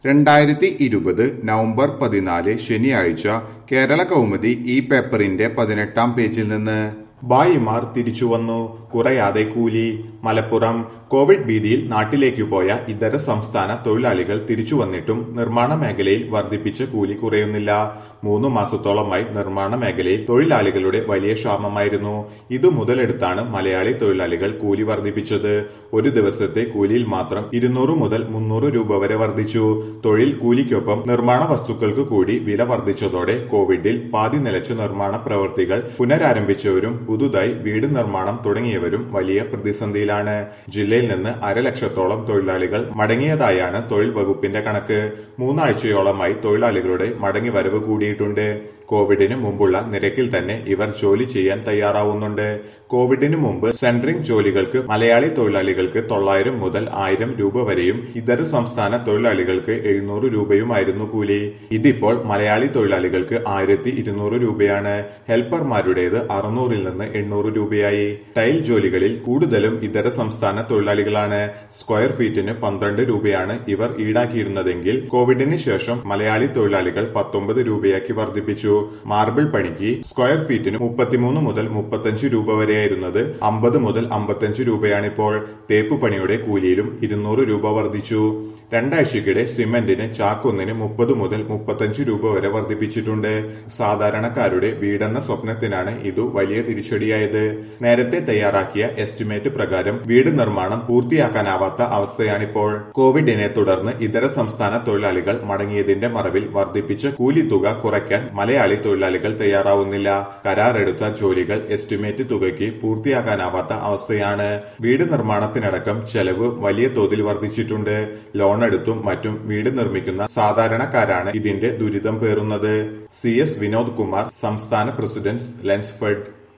രണ്ടായിരത്തി ഇരുപത് നവംബർ പതിനാല് ശനിയാഴ്ച കേരള കൗമുദി ഈ പേപ്പറിന്റെ പതിനെട്ടാം പേജിൽ നിന്ന് ഭായിമാർ തിരിച്ചു വന്നു കുറയാതെ കൂലി മലപ്പുറം കോവിഡ് ഭീതിയിൽ നാട്ടിലേക്കു പോയ ഇതര സംസ്ഥാന തൊഴിലാളികൾ തിരിച്ചു വന്നിട്ടും നിർമ്മാണ മേഖലയിൽ വർദ്ധിപ്പിച്ച കൂലി കുറയുന്നില്ല മൂന്ന് മാസത്തോളമായി നിർമ്മാണ മേഖലയിൽ തൊഴിലാളികളുടെ വലിയ ക്ഷാമമായിരുന്നു ഇതു മുതലെടുത്താണ് മലയാളി തൊഴിലാളികൾ കൂലി വർദ്ധിപ്പിച്ചത് ഒരു ദിവസത്തെ കൂലിയിൽ മാത്രം ഇരുന്നൂറ് മുതൽ മുന്നൂറ് രൂപ വരെ വർദ്ധിച്ചു തൊഴിൽ കൂലിക്കൊപ്പം നിർമ്മാണ വസ്തുക്കൾക്ക് കൂടി വില വർദ്ധിച്ചതോടെ കോവിഡിൽ പാതി നിലച്ച നിർമ്മാണ പ്രവൃത്തികൾ പുനരാരംഭിച്ചവരും പുതുതായി വീട് നിർമ്മാണം തുടങ്ങിയവരും വലിയ പ്രതിസന്ധിയിലാണ് ജില്ലയിൽ നിന്ന് അരലക്ഷത്തോളം തൊഴിലാളികൾ മടങ്ങിയതായാണ് തൊഴിൽ വകുപ്പിന്റെ കണക്ക് മൂന്നാഴ്ചയോളമായി തൊഴിലാളികളുടെ മടങ്ങിവരവ് കൂടിയിട്ടുണ്ട് കോവിഡിന് മുമ്പുള്ള നിരക്കിൽ തന്നെ ഇവർ ജോലി ചെയ്യാൻ തയ്യാറാവുന്നുണ്ട് കോവിഡിന് മുമ്പ് സെൻട്രിംഗ് ജോലികൾക്ക് മലയാളി തൊഴിലാളികൾക്ക് തൊള്ളായിരം മുതൽ ആയിരം രൂപ വരെയും ഇതര സംസ്ഥാന തൊഴിലാളികൾക്ക് എഴുന്നൂറ് രൂപയുമായിരുന്നു കൂലി ഇതിപ്പോൾ മലയാളി തൊഴിലാളികൾക്ക് ആയിരത്തി ഇരുന്നൂറ് രൂപയാണ് ഹെൽപ്പർമാരുടേത് അറുന്നൂറിൽ നിന്ന് എണ്ണൂറ് രൂപയായി ടൈൽ ജോലികളിൽ കൂടുതലും ഇതര സംസ്ഥാന തൊഴിലാളികളാണ് സ്ക്വയർ ഫീറ്റിന് പന്ത്രണ്ട് രൂപയാണ് ഇവർ ഈടാക്കിയിരുന്നതെങ്കിൽ കോവിഡിന് ശേഷം മലയാളി തൊഴിലാളികൾ പത്തൊമ്പത് രൂപയാക്കി വർദ്ധിപ്പിച്ചു മാർബിൾ പണിക്ക് സ്ക്വയർ ഫീറ്റിന് മുപ്പത്തിമൂന്ന് മുതൽ മുപ്പത്തഞ്ച് രൂപ വരെയായിരുന്നത് അമ്പത് മുതൽ അമ്പത്തഞ്ച് രൂപയാണിപ്പോൾ തേപ്പ് പണിയുടെ കൂലിയിലും ഇരുന്നൂറ് രൂപ വർദ്ധിച്ചു രണ്ടാഴ്ചക്കിടെ സിമന്റിന് ചാക്കൊന്നിന് മുപ്പത് മുതൽ മുപ്പത്തഞ്ച് രൂപ വരെ വർദ്ധിപ്പിച്ചിട്ടുണ്ട് സാധാരണക്കാരുടെ വീടെന്ന സ്വപ്നത്തിനാണ് ഇതു വലിയ തിരിച്ചടിയായത് നേരത്തെ തയ്യാറാക്കിയ എസ്റ്റിമേറ്റ് പ്രകാരം വീട് നിർമ്മാണം പൂർത്തിയാക്കാനാവാത്ത അവസ്ഥയാണിപ്പോൾ കോവിഡിനെ തുടർന്ന് ഇതര സംസ്ഥാന തൊഴിലാളികൾ മടങ്ങിയതിന്റെ മറവിൽ വർദ്ധിപ്പിച്ച കൂലിത്തുക കുറയ്ക്കാൻ മലയാളി തൊഴിലാളികൾ തയ്യാറാവുന്നില്ല കരാറെടുത്ത ജോലികൾ എസ്റ്റിമേറ്റ് തുകയ്ക്ക് പൂർത്തിയാക്കാനാവാത്ത അവസ്ഥയാണ് വീട് നിർമ്മാണത്തിനടക്കം ചെലവ് വലിയ തോതിൽ വർദ്ധിച്ചിട്ടുണ്ട് ലോൺ എടുത്തും മറ്റും വീട് നിർമ്മിക്കുന്ന സാധാരണക്കാരാണ് ഇതിന്റെ ദുരിതം പേറുന്നത് സി എസ് വിനോദ് കുമാർ സംസ്ഥാന പ്രസിഡന്റ് ലെൻസ്ഫെഡ്